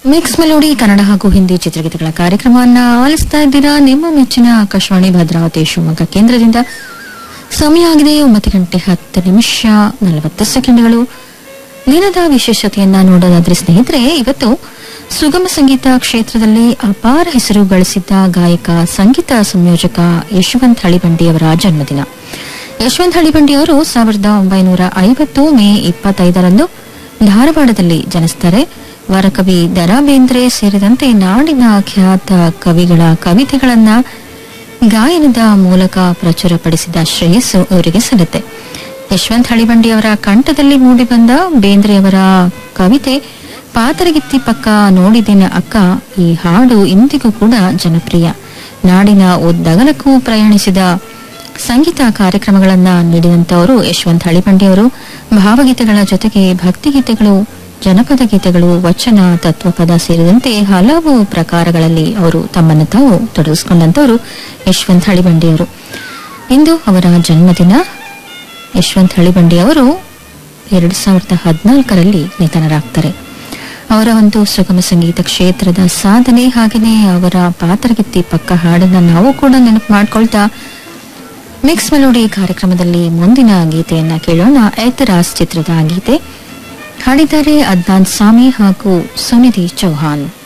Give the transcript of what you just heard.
mix melody Kannada ಹಾಗೂ ಹಿಂದಿ ಚಿತ್ರಗೀತೆಗಳ ಕಾರ್ಯಕ್ರಮವನ್ನ ಆಲಿಸ್ತಾ ಇದ್ದೀರಾ ನಿಮ್ಮ ಮೆಚ್ಚಿನ ಆಕಾಶವಾಣಿ ಭದ್ರಾವತಿ ಶಿವಮೊಗ್ಗ ಕೇಂದ್ರದಿಂದ ಸಮಯ ಆಗಿದೆ ಒಂಬತ್ತು ಗಂಟೆ ಹತ್ತು ನಿಮಿಷ ನಲವತ್ತು ಸೆಕೆಂಡ್ಗಳು ದಿನದ ವಿಶೇಷತೆಯನ್ನ ನೋಡೋದಾದ್ರೆ ಸ್ನೇಹಿತರೆ ಇವತ್ತು ಸುಗಮ ಸಂಗೀತ ಕ್ಷೇತ್ರದಲ್ಲಿ ಅಪಾರ ಹೆಸರು ಗಳಿಸಿದ್ದ ಗಾಯಕ ಸಂಗೀತ ಸಂಯೋಜಕ ಯಶವಂತ್ ಹಳಿಬಂಡಿಯವರ ಜನ್ಮದಿನ ಯಶವಂತ್ ಹಳಿಬಂಡಿಯವರು ಸಾವಿರದ ಒಂಬೈನೂರ ಐವತ್ತು ಮೇ ಇಪ್ಪತ್ತೈದರಂದು ಧಾರವಾಡದಲ್ಲಿ ಜನಿಸ್ತಾರೆ ವರಕವಿ ದರಾ ಬೇಂದ್ರೆ ಸೇರಿದಂತೆ ನಾಡಿನ ಖ್ಯಾತ ಕವಿಗಳ ಕವಿತೆಗಳನ್ನ ಗಾಯನದ ಮೂಲಕ ಪ್ರಚುರಪಡಿಸಿದ ಶ್ರೇಯಸ್ಸು ಇವರಿಗೆ ಸಲ್ಲುತ್ತೆ ಯಶವಂತ್ ಹಳಿಬಂಡಿಯವರ ಕಂಠದಲ್ಲಿ ಮೂಡಿಬಂದ ಬೇಂದ್ರೆಯವರ ಕವಿತೆ ಪಾತರಗಿತ್ತಿ ಪಕ್ಕ ನೋಡಿದಿನ ಅಕ್ಕ ಈ ಹಾಡು ಇಂದಿಗೂ ಕೂಡ ಜನಪ್ರಿಯ ನಾಡಿನ ಉದ್ದಗಲಕ್ಕೂ ಪ್ರಯಾಣಿಸಿದ ಸಂಗೀತ ಕಾರ್ಯಕ್ರಮಗಳನ್ನ ನೀಡಿದಂತವರು ಯಶವಂತ್ ಹಳಿಬಂಡಿಯವರು ಭಾವಗೀತೆಗಳ ಜೊತೆಗೆ ಭಕ್ತಿಗೀತೆಗಳು ಜನಪದ ಗೀತೆಗಳು ವಚನ ತತ್ವಪದ ಸೇರಿದಂತೆ ಹಲವು ಪ್ರಕಾರಗಳಲ್ಲಿ ಅವರು ತಮ್ಮನ್ನು ತಾವು ತೊಡಗಿಸಿಕೊಂಡಂತವರು ಯಶವಂತ್ ಹಳಿಬಂಡಿಯವರು ಇಂದು ಅವರ ಜನ್ಮದಿನ ಯಶವಂತ್ ಹಳಿಬಂಡಿ ಅವರು ಎರಡ್ ಸಾವಿರದ ಹದಿನಾಲ್ಕರಲ್ಲಿ ನಿಧನರಾಗ್ತಾರೆ ಅವರ ಒಂದು ಸುಗಮ ಸಂಗೀತ ಕ್ಷೇತ್ರದ ಸಾಧನೆ ಹಾಗೆಯೇ ಅವರ ಪಾತ್ರಗಿತ್ತಿ ಪಕ್ಕ ಹಾಡನ್ನ ನಾವು ಕೂಡ ನೆನಪು ಮಾಡ್ಕೊಳ್ತಾ ಮಿಕ್ಸ್ ಮೆಲೋಡಿ ಕಾರ್ಯಕ್ರಮದಲ್ಲಿ ಮುಂದಿನ ಗೀತೆಯನ್ನ ಕೇಳೋಣ ಐತರಾಸ್ ಚಿತ್ರದ ಗೀತೆ ಹಾಡಿದ್ದಾರೆ ಅದ್ನಾನ್ ಸಾಮಿ ಹಾಗೂ ಸುನಿಧಿ ಚೌಹಾನ್